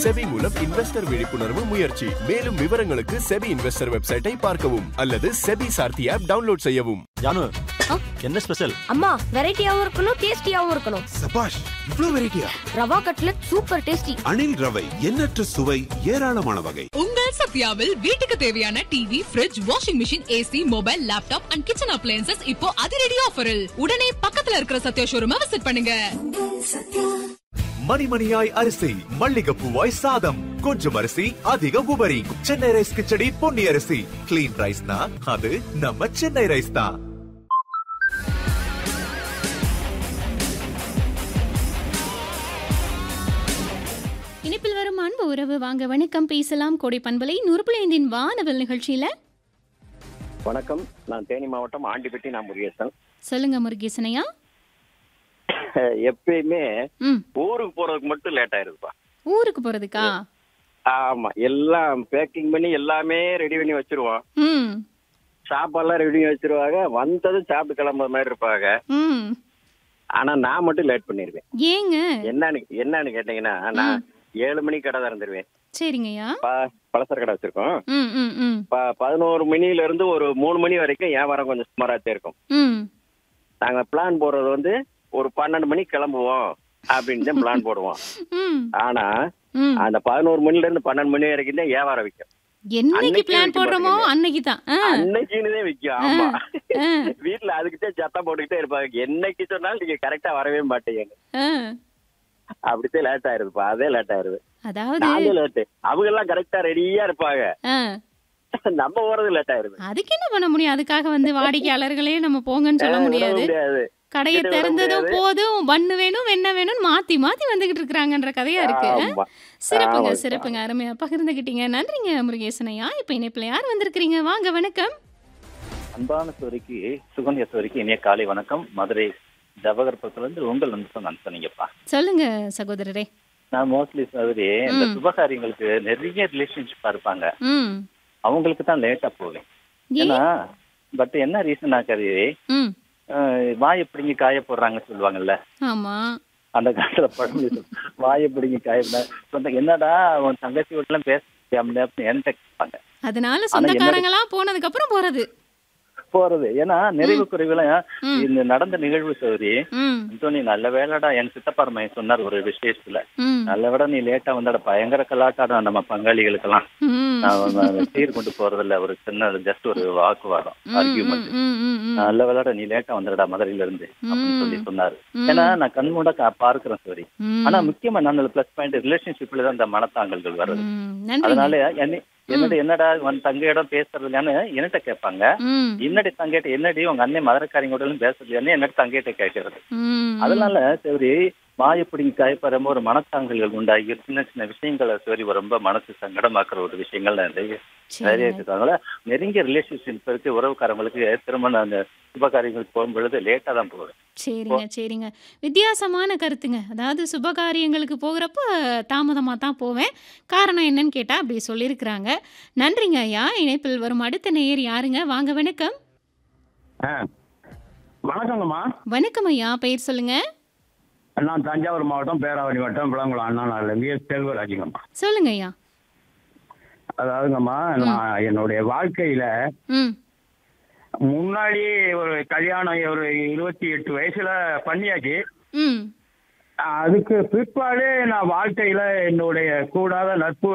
SEBI மூலம் investor விழிப்புணர்வு முயற்சி மேலும் விவரங்களுக்கு செபி இன்வெஸ்டர் வெப்சைட்டை பார்க்கவும் அல்லது செபி சார்த்தி ஆப் டவுன்லோட் செய்யவும் ஜானு ஆ? என்ன ஸ்பெஷல் அம்மா வெரைட்டியாவும் இருக்கணும் டேஸ்டியாவும் இருக்கணும் சபாஷ் இவ்ளோ வெரைட்டியா rava cutlet super tasty Anil ரவை எண்ணற்ற சுவை ஏராளமான வகை உங்கள் சத்யாவில் வீட்டுக்கு தேவையான TV fridge washing machine AC mobile laptop and kitchen appliances இப்போ அதிரடி ஆஃபரில் உடனே பக்கத்துல இருக்கிற சத்யா ஷோரூமை விசிட் பண்ணுங்க மணிமணியாய் அரிசி மல்லிகைப்பூவாய் சாதம் கொஞ்சம் அரிசி அதிக உபரி சென்னை ரைஸ் கிச்சடி பொன்னி அரிசி கிளீன் ரைஸ்னா அது நம்ம சென்னை ரைஸ் தான் இனிப்பில் வரும் அன்பு உறவு வாங்க வணக்கம் பேசலாம் கோடை பண்பலை நூறுபுலைந்தின் வானவல் நிகழ்ச்சியில வணக்கம் நான் தேனி மாவட்டம் ஆண்டிப்பட்டி நான் முருகேசன் சொல்லுங்க முருகேசனையா எப்பயுமே ம் ஊருக்கு போறதுக்கு மட்டும் லேட் ஆயிருதுப்பா ஊருக்கு போறதுக்கா ஆமா எல்லாம் பேக்கிங் பண்ணி எல்லாமே ரெடி பண்ணி வச்சிருவோம் ம் சாப்பாடுலாம் ரெடி பண்ணி வச்சிருவாங்க வந்ததும் சாப்பிட்டு கிளம்புற மாதிரி இருப்பாங்க ம் ஆனா நான் மட்டும் லேட் பண்ணிருவேன் ஏங்க என்னன்னு என்னன்னு கேட்டீங்கன்னா நான் ஏழு மணிக்கு கடை திறந்துருவேன் சரிங்கய்யா ப- பலசர கடை வச்சிருக்கோம் ம் ம் ம் ப- பதினோரு மணில இருந்து ஒரு மூணு மணி வரைக்கும் வியாபாரம் கொஞ்சம் சுமாராத்தே இருக்கும் ம் நாங்க பிளான் போடுறது வந்து ஒரு பன்னெண்டு மணிக்கு கிளம்புவோம் அப்படின்னு தான் பிளான் போடுவோம் ம் ஆனா ம் அந்த பதினோரு மணில இருந்து பன்னெண்டு மணி வரைக்கும் தான் வியாபாரம் விற்கும் என்னைக்கு அன்னைக்கு பிளான் வைக்க போடுறோமோ மாட்டீங்க. அன்னைக்கு தான் ஆ அன்னைக்குன்னு தான் விற்கும் ஆமா ஆ. வீட்டுல அதுக்கிட்டே சத்தம் போட்டுக்கிட்டே இருப்பாங்க என்னைக்கு சொன்னாலும் நீங்க கரெக்டா வரவே மாட்டீங்க ஆ. அப்படித்தான் லேட் ஆயிருதுப்பா அதே லேட் ஆயிருது அதாவது நாலு லேட் அவங்க எல்லாம் கரெக்டா ரெடியா இருப்பாங்க ஆ நம்ம போறது லேட் ஆயிருது அதுக்கு என்ன பண்ண முடியும் அதுக்காக வந்து வாடிக்கையாளர்களே நம்ம போங்கன்னு சொல்ல விட முடியாது முடியாது கடையை விட திறந்ததும் முடியாது. போதும் பண்ணு வேணும் வெண்ண வேணும் மாத்தி மாத்தி வந்துகிட்டு இருக்காங்கன்ற கதையா இருக்கு ஆமா. சிறப்புங்க ஆமாப்பா. சிறப்புங்க அருமையா பகிர்ந்துகிட்டீங்க நன்றிங்க முருகேசனையா இப்ப இணைப்புல யார் வந்திருக்கிறீங்க வாங்க வணக்கம் அன்பான சோரிக்கு சுகன்யா சோரிக்கு இனிய காலை வணக்கம் மதுரை ஜவகர்புரத்துல இருந்து உங்கள் வந்து நான் சொன்னீங்கப்பா சொல்லுங்க சகோதரரே நான் மோஸ்ட்லி சோதரி இந்த ம். சுபகாரியங்களுக்கு நிறைய ரிலேஷன்ஷிப்பா இருப்பாங்க ம் அவங்களுக்கு தான் லேட்டா போவேன் ஏன் ஏன்னா பட் என்ன ரீசன் கருதி ம் வாயை பிடிங்கி காய போடுறாங்க சொல்லுவாங்கல்ல ஆமா அந்த காலத்துல பழமொழி சொல்லு. வாயை பிடிங்கி காய போடுறாங்க. சொந்த என்னடா உன் தங்கச்சி வீட்டுல பேச முடியாமல அப்படின்னு என்கிட்ட கேட்பாங்க அதனால ஆனா சொந்தக்காரங்களா போனதுக்கு அப்புறம் போறது போறது ஏன்னா நிறைவு குறைவுலாம் ம். இந்த நடந்த நிகழ்வு சௌரி ம் அந்தோனி நல்ல வேலைடா என் சித்தப்பாரமையன் சொன்னார் ஒரு விசேஷத்துல ம் நல்ல வேலை நீ லேட்டா வந்தாட பயங்கர கலாட்டாடம் நம்ம பங்காளிகளுக்கெல்லாம் ம் நான் நான் சீர் கொண்டு போறதில்ல ஒரு சின்ன ஜஸ்ட் ஒரு வாக்குவாதம் ஆர்கியூமெண்ட் ம் ம் ம் நல்ல வேலைடா நீ லேட்டா வந்துடா மதுரையில இருந்து அப்படின்னு சொல்லி சொன்னாரு ம். ஏன்னா நான் கண்மூட கா- பார்க்கிறேன் சரி ம். ஆனா முக்கியமா நான் பிளஸ் பாயிண்ட் ரிலேஷன்ஷிப்ல தான் இந்த மனத்தாங்கல்கள் வருது ம், நன்றிங்க அதனால என்னை- என்னடி என்னடா உன் தங்கையிடம் பேசுறது இல்லையான்னு என்கிட்ட கேட்பாங்க ம் என்னடி தங்கையிட்ட என்னடி உங்க அண்ணன் மதுரக்காரங்களோட பேசுறது இல்லையான்னு என்னடி தங்கையிட்ட கேட்கறது ம் அதனால சரி வாயப்பிடிங்க காயப்படுற ஒரு மனத்தாங்கல்கள் உண்டாகி சின்ன சின்ன விஷயங்களை சரி ரொம்ப மனசு சங்கடமாக்குற ஒரு விஷயங்கள் நிறைய நிறைய சரிங்க. இருக்கு அதனால நெருங்கிய ரிலேஷன்ஷிப் இருக்கு உறவுக்காரங்களுக்கு திருமணம் அந்த சுபகாரியங்களுக்கு போகும்பொழுது லேட்டா தான் போகுது சரிங்க சரிங்க வித்தியாசமான கருத்துங்க அதாவது சுப காரியங்களுக்கு போகிறப்ப தாமதமாக தான் போவேன் காரணம் என்னன்னு கேட்டால் அப்படி சொல்லியிருக்கிறாங்க நன்றிங்க ஐயா இணைப்பில் வரும் அடுத்த நேயர் யாருங்க வாங்க வணக்கம் வணக்கங்கம்மா வணக்கம் ஐயா பெயர் சொல்லுங்க நான் தஞ்சாவூர் மாவட்டம் பேராவணி வட்டம் விளங்குளம் அண்ணா நகர்லேருந்து செல்வராஜுங்கம்மா சொல்லுங்க ஐயா அதாவதுங்கம்மா நான் என்னுடைய வாழ்க்கையில ம் முன்னாடியே ஒரு கல்யாணம் ஒரு இருபத்தி எட்டு வயசுல பண்ணியாச்சு ம் அதுக்கு பிற்பாடு நான் வாழ்க்கையில என்னுடைய கூடாத நட்பு